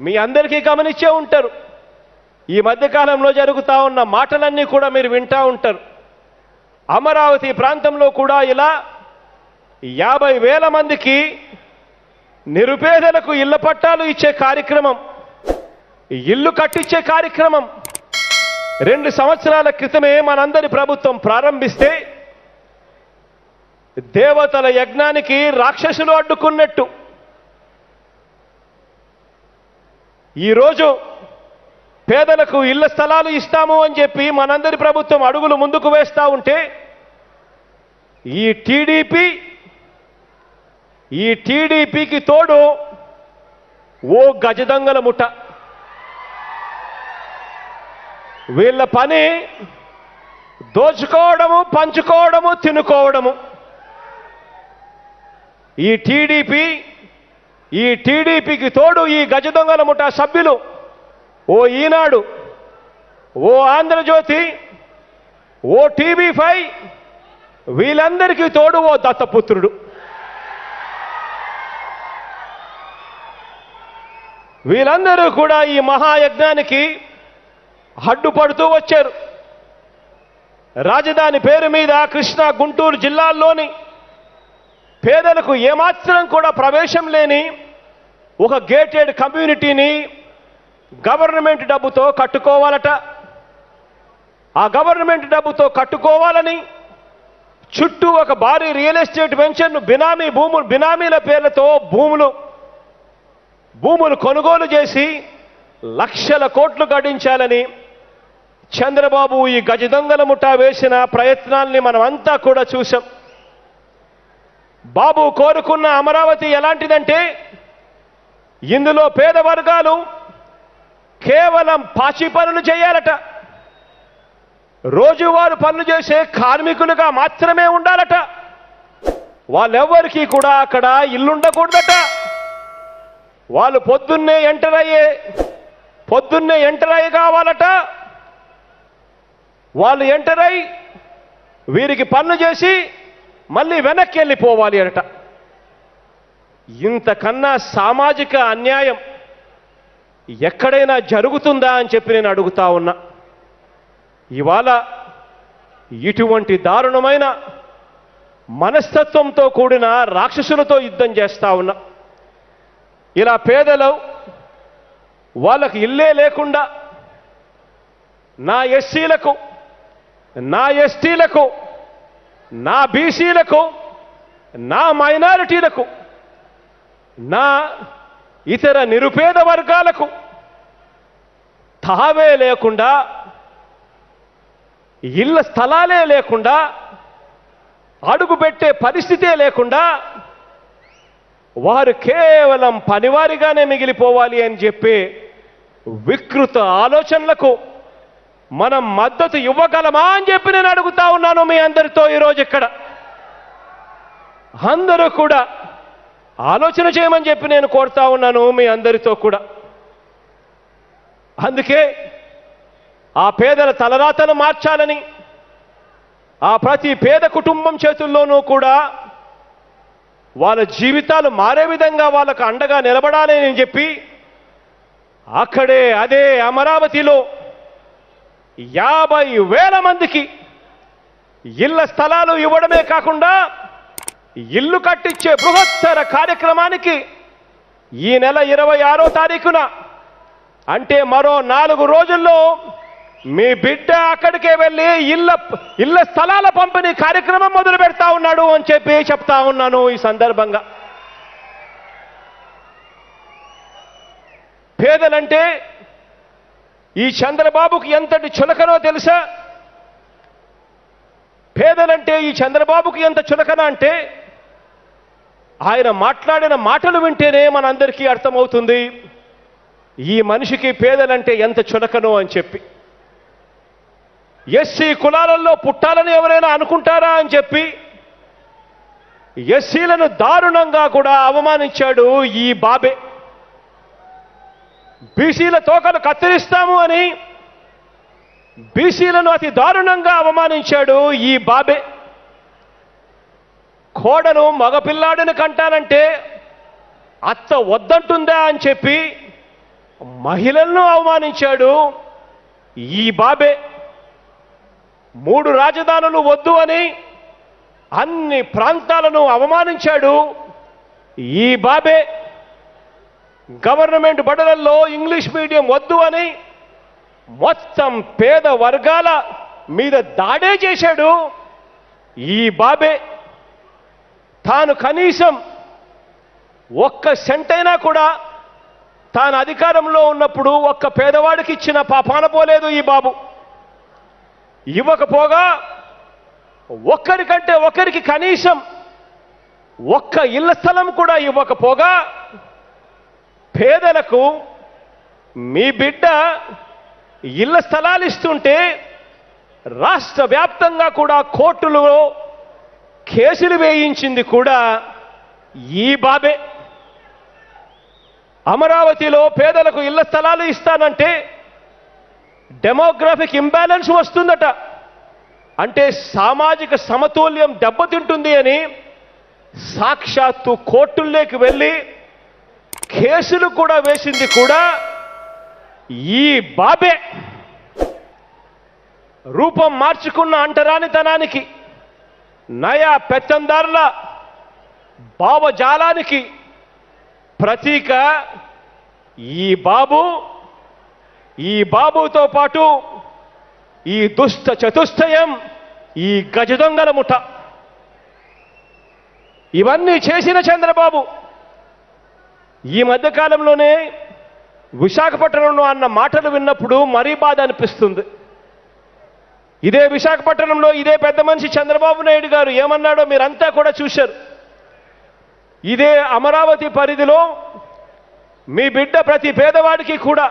మీ అందరికీ గమనించే ఉంటారు ఈ మధ్యకాలంలో జరుగుతూ ఉన్న మాటలన్నీ కూడా మీరు వింటా ఉంటారు అమరావతి ప్రాంతంలో కూడా ఇలా యాభై వేల మందికి నిరుపేదలకు ఇళ్ల పట్టాలు ఇచ్చే కార్యక్రమం ఇల్లు కట్టించే కార్యక్రమం రెండు సంవత్సరాల క్రితమే మనందరి ప్రభుత్వం ప్రారంభిస్తే దేవతల యజ్ఞానికి రాక్షసులు అడ్డుకున్నట్టు ఈరోజు పేదలకు ఇళ్ల స్థలాలు ఇస్తాము అని చెప్పి మనందరి ప్రభుత్వం అడుగులు ముందుకు వేస్తా ఉంటే ఈ టీడీపీ ఈ టీడీపీకి తోడు ఓ గజదంగల ముఠ వీళ్ళ పని దోచుకోవడము పంచుకోవడము తినుకోవడము ఈ టీడీపీ ఈ టీడీపీకి తోడు ఈ గజదొంగల ముఠా సభ్యులు ఓ ఈనాడు ఓ ఆంధ్రజ్యోతి ఓ టీవీ ఫైవ్ వీళ్ళందరికీ తోడు ఓ దత్తపుత్రుడు వీళ్ళందరూ కూడా ఈ మహాయజ్ఞానికి అడ్డుపడుతూ వచ్చారు రాజధాని పేరు మీద కృష్ణా గుంటూరు జిల్లాల్లోని పేదలకు ఏమాత్రం కూడా ప్రవేశం లేని ఒక గేటెడ్ కమ్యూనిటీని గవర్నమెంట్ డబ్బుతో కట్టుకోవాలట ఆ గవర్నమెంట్ డబ్బుతో కట్టుకోవాలని చుట్టూ ఒక భారీ రియల్ ఎస్టేట్ వెంచర్ను బినామీ భూములు బినామీల పేర్లతో భూములు భూములు కొనుగోలు చేసి లక్షల కోట్లు గడించాలని చంద్రబాబు ఈ గజదొంగల ముఠా వేసిన ప్రయత్నాల్ని మనం అంతా కూడా చూసాం బాబు కోరుకున్న అమరావతి ఎలాంటిదంటే ఇందులో పేద వర్గాలు కేవలం పాచి పనులు చేయాలట రోజువారు పనులు చేసే కార్మికులుగా మాత్రమే ఉండాలట వాళ్ళెవ్వరికీ కూడా అక్కడ ఇల్లుండకూడదట వాళ్ళు పొద్దున్నే ఎంటర్ అయ్యే పొద్దున్నే ఎంటర్ అయ్యి కావాలట వాళ్ళు ఎంటర్ అయి వీరికి పనులు చేసి మళ్ళీ వెనక్కి వెళ్ళిపోవాలి అట ఇంతకన్నా సామాజిక అన్యాయం ఎక్కడైనా జరుగుతుందా అని చెప్పి నేను అడుగుతా ఉన్నా ఇవాళ ఇటువంటి దారుణమైన మనస్తత్వంతో కూడిన రాక్షసులతో యుద్ధం చేస్తా ఉన్నా ఇలా పేదలు వాళ్ళకి ఇల్లే లేకుండా నా ఎస్సీలకు నా ఎస్టీలకు నా బీసీలకు నా మైనారిటీలకు నా ఇతర నిరుపేద వర్గాలకు తావే లేకుండా ఇళ్ళ స్థలాలే లేకుండా అడుగు పెట్టే పరిస్థితే లేకుండా వారు కేవలం పనివారిగానే మిగిలిపోవాలి అని చెప్పి వికృత ఆలోచనలకు మనం మద్దతు ఇవ్వగలమా అని చెప్పి నేను అడుగుతా ఉన్నాను మీ అందరితో ఈరోజు ఇక్కడ అందరూ కూడా ఆలోచన చేయమని చెప్పి నేను కోరుతా ఉన్నాను మీ అందరితో కూడా అందుకే ఆ పేదల తలరాతను మార్చాలని ఆ ప్రతి పేద కుటుంబం చేతుల్లోనూ కూడా వాళ్ళ జీవితాలు మారే విధంగా వాళ్ళకు అండగా నిలబడాలి అని చెప్పి అక్కడే అదే అమరావతిలో యాభై వేల మందికి ఇళ్ల స్థలాలు ఇవ్వడమే కాకుండా ఇల్లు కట్టించే బృహత్తర కార్యక్రమానికి ఈ నెల ఇరవై ఆరో తారీఖున అంటే మరో నాలుగు రోజుల్లో మీ బిడ్డ అక్కడికే వెళ్ళి ఇళ్ళ ఇళ్ళ స్థలాల పంపిణీ కార్యక్రమం మొదలు పెడతా ఉన్నాడు అని చెప్పి చెప్తా ఉన్నాను ఈ సందర్భంగా పేదలంటే ఈ చంద్రబాబుకి ఎంతటి చులకనో తెలుసా పేదలంటే ఈ చంద్రబాబుకి ఎంత చులకన అంటే ఆయన మాట్లాడిన మాటలు వింటేనే మనందరికీ అర్థమవుతుంది ఈ మనిషికి పేదలంటే ఎంత చులకనో అని చెప్పి ఎస్సీ కులాలలో పుట్టాలని ఎవరైనా అనుకుంటారా అని చెప్పి ఎస్సీలను దారుణంగా కూడా అవమానించాడు ఈ బాబే బీసీల తోకలు కత్తిరిస్తాము అని బీసీలను అతి దారుణంగా అవమానించాడు ఈ బాబే కోడను మగపిల్లాడిని కంటానంటే అత్త వద్దంటుందా అని చెప్పి మహిళలను అవమానించాడు ఈ బాబే మూడు రాజధానులు వద్దు అని అన్ని ప్రాంతాలను అవమానించాడు ఈ బాబే గవర్నమెంట్ బడులలో ఇంగ్లీష్ మీడియం వద్దు అని మొత్తం పేద వర్గాల మీద దాడే చేశాడు ఈ బాబే తాను కనీసం ఒక్క సెంటైనా కూడా తాను అధికారంలో ఉన్నప్పుడు ఒక్క పేదవాడికి ఇచ్చిన పాపాన పోలేదు ఈ బాబు ఇవ్వకపోగా ఒక్కరికంటే ఒకరికి కనీసం ఒక్క ఇళ్ల స్థలం కూడా ఇవ్వకపోగా పేదలకు మీ బిడ్డ ఇళ్ల స్థలాలు ఇస్తుంటే రాష్ట్ర వ్యాప్తంగా కూడా కోర్టులో కేసులు వేయించింది కూడా ఈ బాబే అమరావతిలో పేదలకు ఇళ్ల స్థలాలు ఇస్తానంటే డెమోగ్రఫిక్ ఇంబ్యాలెన్స్ వస్తుందట అంటే సామాజిక సమతుల్యం దెబ్బతింటుంది అని సాక్షాత్తు కోర్టుల్లోకి వెళ్ళి కేసులు కూడా వేసింది కూడా ఈ బాబే రూపం మార్చుకున్న అంటరానితనానికి నయా పెత్తందారుల భావజాలానికి ప్రతీక ఈ బాబు ఈ బాబుతో పాటు ఈ దుష్ట చతుష్టయం ఈ గజదొంగల ముఠ ఇవన్నీ చేసిన చంద్రబాబు ఈ మధ్యకాలంలోనే విశాఖపట్నంలో అన్న మాటలు విన్నప్పుడు మరీ బాధ అనిపిస్తుంది ఇదే విశాఖపట్నంలో ఇదే పెద్ద మనిషి చంద్రబాబు నాయుడు గారు ఏమన్నాడో మీరంతా కూడా చూశారు ఇదే అమరావతి పరిధిలో మీ బిడ్డ ప్రతి పేదవాడికి కూడా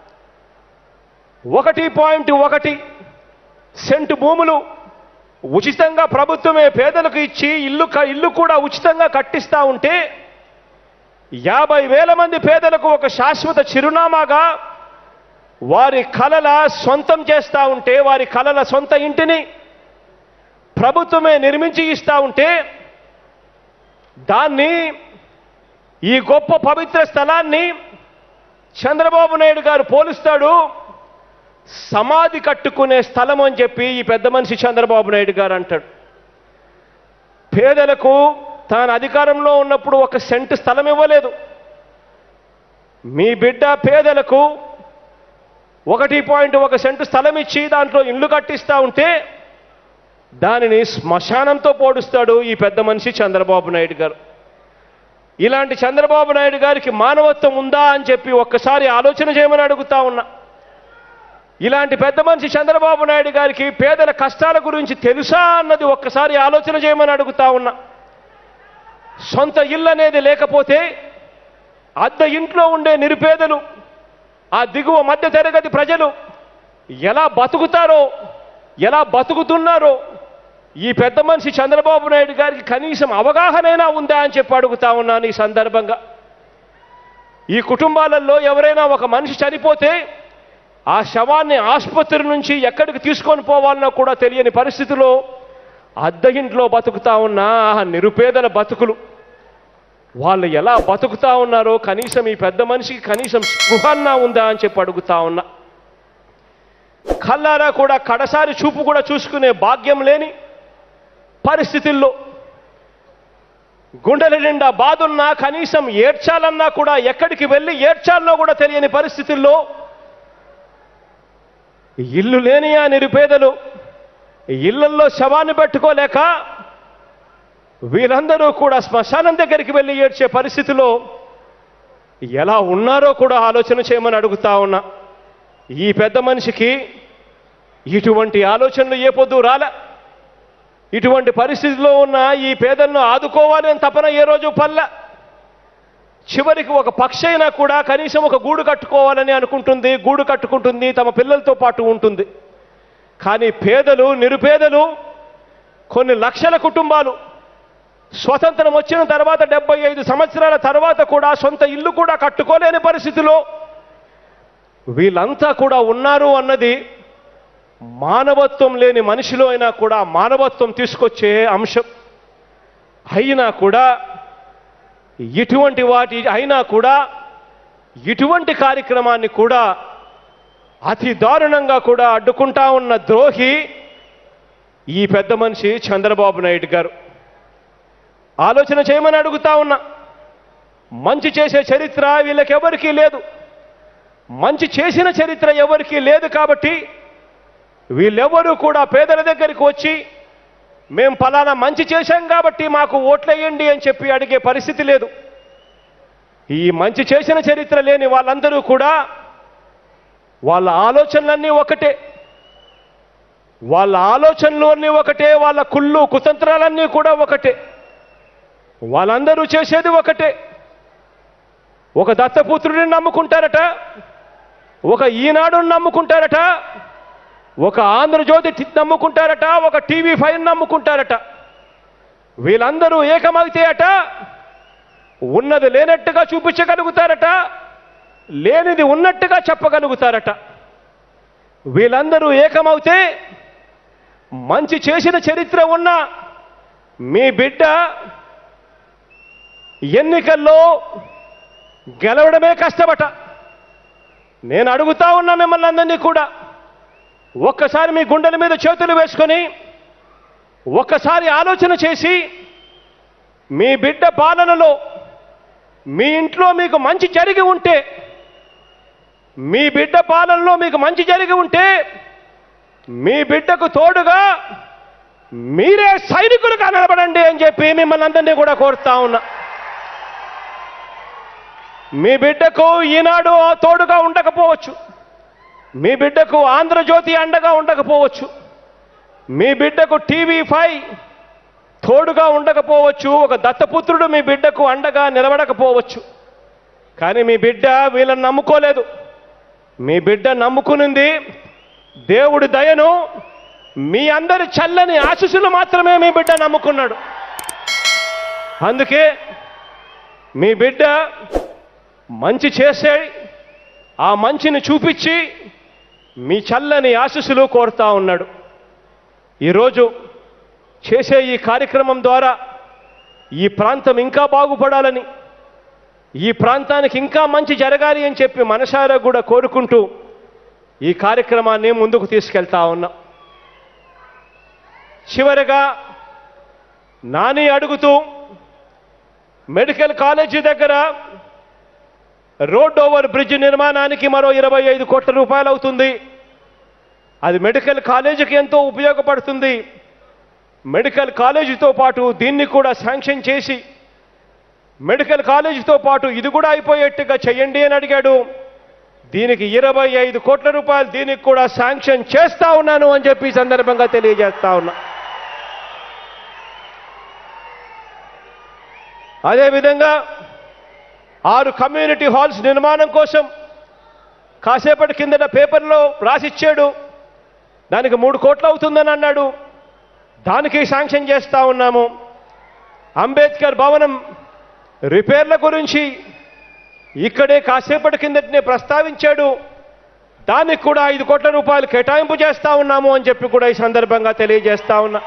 ఒకటి పాయింట్ ఒకటి సెంటు భూములు ఉచితంగా ప్రభుత్వమే పేదలకు ఇచ్చి ఇల్లు క- ఇల్లు కూడా ఉచితంగా కట్టిస్తా ఉంటే యాభై వేల మంది పేదలకు ఒక శాశ్వత చిరునామాగా వారి కలల సొంతం చేస్తా ఉంటే వారి కలల సొంత ఇంటిని ప్రభుత్వమే నిర్మించి ఇస్తా ఉంటే దాన్ని ఈ గొప్ప పవిత్ర స్థలాన్ని చంద్రబాబు నాయుడు గారు పోలుస్తాడు సమాధి కట్టుకునే స్థలం అని చెప్పి ఈ పెద్ద మనిషి చంద్రబాబు నాయుడు గారు అంటాడు పేదలకు తాను అధికారంలో ఉన్నప్పుడు ఒక సెంటు స్థలం ఇవ్వలేదు మీ బిడ్డ పేదలకు ఒకటి పాయింట్ ఒక సెంటు స్థలం ఇచ్చి దాంట్లో ఇల్లు కట్టిస్తా ఉంటే దానిని శ్మశానంతో పోడుస్తాడు ఈ పెద్ద మనిషి చంద్రబాబు నాయుడు గారు ఇలాంటి చంద్రబాబు నాయుడు గారికి మానవత్వం ఉందా అని చెప్పి ఒక్కసారి ఆలోచన చేయమని అడుగుతా ఉన్నా ఇలాంటి పెద్ద మనిషి చంద్రబాబు నాయుడు గారికి పేదల కష్టాల గురించి తెలుసా అన్నది ఒక్కసారి ఆలోచన చేయమని అడుగుతా ఉన్నా సొంత ఇల్లు అనేది లేకపోతే అద్దె ఇంట్లో ఉండే నిరుపేదలు ఆ దిగువ మధ్య తరగతి ప్రజలు ఎలా బతుకుతారో ఎలా బతుకుతున్నారో ఈ పెద్ద మనిషి చంద్రబాబు నాయుడు గారికి కనీసం అవగాహనైనా ఉందా అని చెప్పి అడుగుతా ఉన్నాను ఈ సందర్భంగా ఈ కుటుంబాలలో ఎవరైనా ఒక మనిషి చనిపోతే ఆ శవాన్ని ఆసుపత్రి నుంచి ఎక్కడికి తీసుకొని పోవాలన్నా కూడా తెలియని పరిస్థితిలో అద్దె ఇంట్లో బతుకుతా ఉన్న ఆ నిరుపేదల బతుకులు వాళ్ళు ఎలా బతుకుతా ఉన్నారో కనీసం ఈ పెద్ద మనిషికి కనీసం స్పృహన్నా ఉందా అని చెప్పి అడుగుతా ఉన్నా కల్లారా కూడా కడసారి చూపు కూడా చూసుకునే భాగ్యం లేని పరిస్థితుల్లో గుండెల నిండా బాధున్నా కనీసం ఏడ్చాలన్నా కూడా ఎక్కడికి వెళ్ళి ఏడ్చాలన్నా కూడా తెలియని పరిస్థితుల్లో ఇల్లు లేని ఆ నిరుపేదలు ఇళ్లల్లో శవాన్ని పెట్టుకోలేక వీరందరూ కూడా శ్మశానం దగ్గరికి వెళ్ళి ఏడ్చే పరిస్థితిలో ఎలా ఉన్నారో కూడా ఆలోచన చేయమని అడుగుతా ఉన్నా ఈ పెద్ద మనిషికి ఇటువంటి ఆలోచనలు ఏ పొద్దు రాలే ఇటువంటి పరిస్థితిలో ఉన్న ఈ పేదలను ఆదుకోవాలి అని తపన ఏ రోజు పల్ల చివరికి ఒక పక్షి అయినా కూడా కనీసం ఒక గూడు కట్టుకోవాలని అనుకుంటుంది గూడు కట్టుకుంటుంది తమ పిల్లలతో పాటు ఉంటుంది కానీ పేదలు నిరుపేదలు కొన్ని లక్షల కుటుంబాలు స్వతంత్రం వచ్చిన తర్వాత డెబ్బై ఐదు సంవత్సరాల తర్వాత కూడా సొంత ఇల్లు కూడా కట్టుకోలేని పరిస్థితిలో వీళ్ళంతా కూడా ఉన్నారు అన్నది మానవత్వం లేని మనిషిలో అయినా కూడా మానవత్వం తీసుకొచ్చే అంశం అయినా కూడా ఇటువంటి వాటి అయినా కూడా ఇటువంటి కార్యక్రమాన్ని కూడా అతి దారుణంగా కూడా అడ్డుకుంటా ఉన్న ద్రోహి ఈ పెద్ద మనిషి చంద్రబాబు నాయుడు గారు ఆలోచన చేయమని అడుగుతా ఉన్నా మంచి చేసే చరిత్ర వీళ్ళకెవరికీ లేదు మంచి చేసిన చరిత్ర ఎవరికీ లేదు కాబట్టి వీళ్ళెవరూ కూడా పేదల దగ్గరికి వచ్చి మేం ఫలానా మంచి చేశాం కాబట్టి మాకు ఓట్లేయండి అని చెప్పి అడిగే పరిస్థితి లేదు ఈ మంచి చేసిన చరిత్ర లేని వాళ్ళందరూ కూడా వాళ్ళ ఆలోచనలన్నీ ఒకటే వాళ్ళ ఆలోచనలు అన్నీ ఒకటే వాళ్ళ కుళ్ళు కుతంత్రాలన్నీ కూడా ఒకటే వాళ్ళందరూ చేసేది ఒకటే ఒక దత్తపుత్రుడిని నమ్ముకుంటారట ఒక ఈనాడుని నమ్ముకుంటారట ఒక ఆంధ్రజ్యోతి టి- నమ్ముకుంటారట ఒక టీవీ ఫైవ్ నమ్ముకుంటారట వీళ్ళందరూ ఏకమైతే అట ఉన్నది లేనట్టుగా చూపించగలుగుతారట లేనిది ఉన్నట్టుగా చెప్పగలుగుతారట వీళ్ళందరూ ఏకమవుతే మంచి చేసిన చరిత్ర ఉన్న మీ బిడ్డ ఎన్నికల్లో గెలవడమే కష్టమట నేను అడుగుతా ఉన్నా మిమ్మల్ని అందరినీ కూడా ఒక్కసారి మీ గుండెల మీద చేతులు వేసుకొని ఒక్కసారి ఆలోచన చేసి మీ బిడ్డ పాలనలో మీ ఇంట్లో మీకు మంచి జరిగి ఉంటే మీ బిడ్డ పాలనలో మీకు మంచి జరిగి ఉంటే మీ బిడ్డకు తోడుగా మీరే సైనికులుగా నిలబడండి అని చెప్పి మిమ్మల్ని అందరినీ కూడా కోరుతా ఉన్నా మీ బిడ్డకు ఈనాడు తోడుగా ఉండకపోవచ్చు మీ బిడ్డకు ఆంధ్రజ్యోతి అండగా ఉండకపోవచ్చు మీ బిడ్డకు టీవీ ఫైవ్ తోడుగా ఉండకపోవచ్చు ఒక దత్తపుత్రుడు మీ బిడ్డకు అండగా నిలబడకపోవచ్చు కానీ మీ బిడ్డ వీళ్ళని నమ్ముకోలేదు మీ బిడ్డ నమ్ముకునింది దేవుడి దయను మీ అందరి చల్లని ఆశీస్సులు మాత్రమే మీ బిడ్డ నమ్ముకున్నాడు అందుకే మీ బిడ్డ మంచి చేసే ఆ మంచిని చూపించి మీ చల్లని ఆశీస్సులు కోరుతా ఉన్నాడు ఈరోజు చేసే ఈ కార్యక్రమం ద్వారా ఈ ప్రాంతం ఇంకా బాగుపడాలని ఈ ప్రాంతానికి ఇంకా మంచి జరగాలి అని చెప్పి మనసారా కూడా కోరుకుంటూ ఈ కార్యక్రమాన్ని ముందుకు తీసుకెళ్తా ఉన్నాం చివరగా నాని అడుగుతూ మెడికల్ కాలేజీ దగ్గర రోడ్ ఓవర్ బ్రిడ్జ్ నిర్మాణానికి మరో ఇరవై ఐదు కోట్ల రూపాయలు అవుతుంది అది మెడికల్ కాలేజీకి ఎంతో ఉపయోగపడుతుంది మెడికల్ కాలేజీతో పాటు దీన్ని కూడా శాంక్షన్ చేసి మెడికల్ కాలేజీతో పాటు ఇది కూడా అయిపోయేట్టుగా చేయండి అని అడిగాడు దీనికి ఇరవై ఐదు కోట్ల రూపాయలు దీనికి కూడా శాంక్షన్ చేస్తా ఉన్నాను అని చెప్పి ఈ సందర్భంగా తెలియజేస్తా ఉన్నా అదేవిధంగా ఆరు కమ్యూనిటీ హాల్స్ నిర్మాణం కోసం కాసేపటి కిందట పేపర్లో రాసిచ్చాడు దానికి మూడు కోట్లు అవుతుందని అన్నాడు దానికి శాంక్షన్ చేస్తా ఉన్నాము అంబేద్కర్ భవనం రిపేర్ల గురించి ఇక్కడే కాసేపటి కిందటనే ప్రస్తావించాడు దానికి కూడా ఐదు కోట్ల రూపాయలు కేటాయింపు చేస్తా ఉన్నాము అని చెప్పి కూడా ఈ సందర్భంగా తెలియజేస్తా ఉన్నా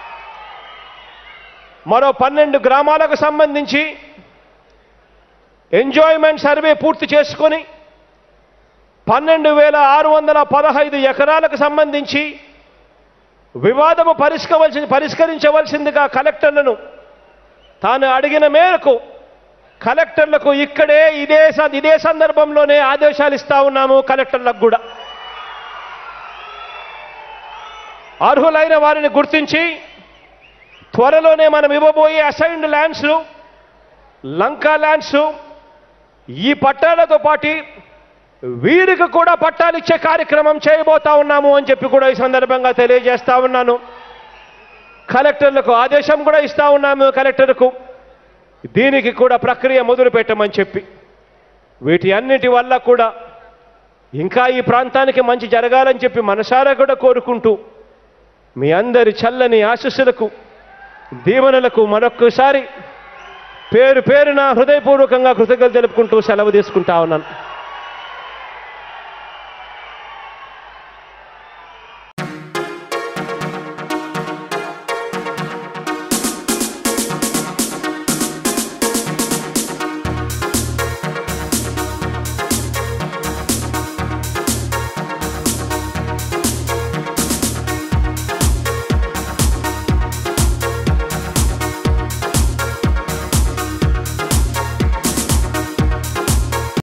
మరో పన్నెండు గ్రామాలకు సంబంధించి ఎంజాయ్మెంట్ సర్వే పూర్తి చేసుకొని పన్నెండు వేల ఆరు వందల పదహైదు ఎకరాలకు సంబంధించి వివాదము పరిష్కవలసి పరిష్కరించవలసిందిగా కలెక్టర్లను తాను అడిగిన మేరకు కలెక్టర్లకు ఇక్కడే ఇదే స- ఇదే సందర్భంలోనే ఆదేశాలు ఇస్తా ఉన్నాము కలెక్టర్లకు కూడా అర్హులైన వారిని గుర్తించి త్వరలోనే మనం ఇవ్వబోయే అసైన్డ్ ల్యాండ్స్ లంకా ల్యాండ్స్ ఈ పట్టాలతో పాటు వీరికి కూడా పట్టాలు ఇచ్చే కార్యక్రమం చేయబోతా ఉన్నాము అని చెప్పి కూడా ఈ సందర్భంగా తెలియజేస్తా ఉన్నాను కలెక్టర్లకు ఆదేశం కూడా ఇస్తా ఉన్నాము కలెక్టర్కు దీనికి కూడా ప్రక్రియ మొదలు పెట్టమని చెప్పి వీటి అన్నిటి వల్ల కూడా ఇంకా ఈ ప్రాంతానికి మంచి జరగాలని చెప్పి మనసారా కూడా కోరుకుంటూ మీ అందరి చల్లని ఆశస్సులకు దీవెనలకు మరొక్కసారి పేరు పేరున హృదయపూర్వకంగా కృతజ్ఞతలు తెలుపుకుంటూ సెలవు తీసుకుంటా ఉన్నాను